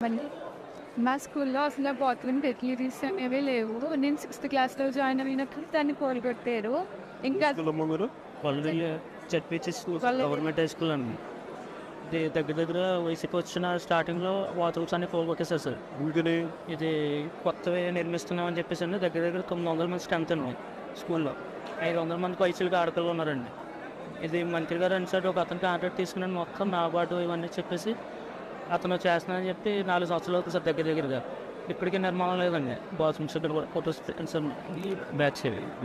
మళ్ళీ మా స్కూల్లో అసలు బాత్రూమ్ ఫెసిలిటీస్ అనేవి లేవు నేను సిక్స్త్ క్లాస్లో జాయిన్ అయినప్పుడు దాన్ని పోల్గొట్టారు ఇంకా స్కూలమ్మ మీరు పల్లె చర్పించి స్కూల్ పల్లె- గవర్నమెంట్ హై స్కూల్ అండి ఇది దగ్గర దగ్గర వయసుకి వచ్చిన స్టార్టింగ్లో బాత్రూమ్స్ అన్ని పోగొట్టేశారు సార్ అందుకని ఇది కొత్తవి నిర్మిస్తున్నామని చెప్పేసి అండి దగ్గర దగ్గర తొమ్మిది వందల మంది స్ట్రెంత్ అండి స్కూల్లో ఐదు వందల మంది వయసులుగా ఆడపిల్లలు ఉన్నారండి ఇది మంత్రి గారు అని సార్ ఒక అతనికి కాంట్రాక్ట్ తీసుకుని మొత్తం నాబార్డు ఇవన్నీ చెప్పేసి అతను చేస్తున్నానని చెప్పి నాలుగు సంవత్సరాలు అవుతుంది సార్ దగ్గర దగ్గరగా ఇప్పటికీ నిర్మాణం లేదండి బాత్రూమ్స్ ఇక్కడ కూడా ఫోటోస్ సార్ బ్యాచ్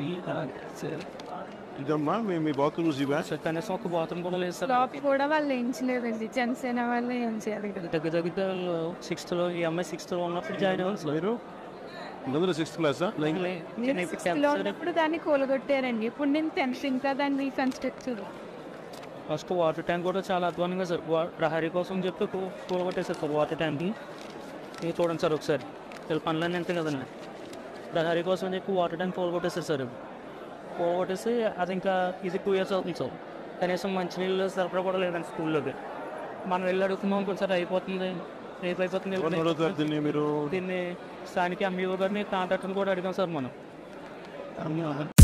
ఇదమ్మా మీ మీ బాత్రూమ్స్ ఇవా సార్ కనీసం ఒక బాత్రూమ్ కూడా లేదు సార్ ఫ్లాప్ కూడా వాళ్ళు వేయించలేదండి జనసేన వాళ్ళు ఏం చేయాలి దగ్గర దగ్గర సిక్స్త్లో ఈ అమ్మాయి సిక్స్త్లో ఉన్నప్పుడు జాయిన్ అవ్వాలి సార్ మీరు అందరూ సిక్స్త్ క్లాసా నేను సిక్స్త్లో ఉన్నప్పుడు దాన్ని కూలగొట్టారండి ఇప్పుడు నేను టెన్త్ ఇంకా దాన్ని రీకన్స్ట్రక్ట్ చేయాలి ఫస్ట్ వాటర్ ట్యాంక్ కూడా చాలా అధ్వానంగా సార్ వా- ప్రహరీ కోసం చెప్పి కూ- కూలగొట్టేసారు సార్ వాటర్ ట్యాంక్ని ఇది చూడండి సార్ ఒకసారి వీళ్ళ పనులన్నీ అంతే కదండి ప్రహరీ కోసం చెప్పి వాటర్ ట్యాంక్ కూలగొట్టేసారు సార్ కూలగొట్టేసి అది ఇంకా ఇది టూ ఇయర్స్ అవుతుంది సార్ కనీసం మంచినీళ్ళు సరఫరా కూడా లేదండి స్కూల్లోకి మనం వెళ్ళి అడుగుతున్నాం అనుకోండి సార్ అయిపోతుంది రేపు అయిపోతుంది ఎవరిని అడుగుతారు దీన్ని మీరు దీన్ని స్థానిక ఎంఈఓ గారిని కాంట్రాక్టర్ని కూడా అడిగాం సార్ మనం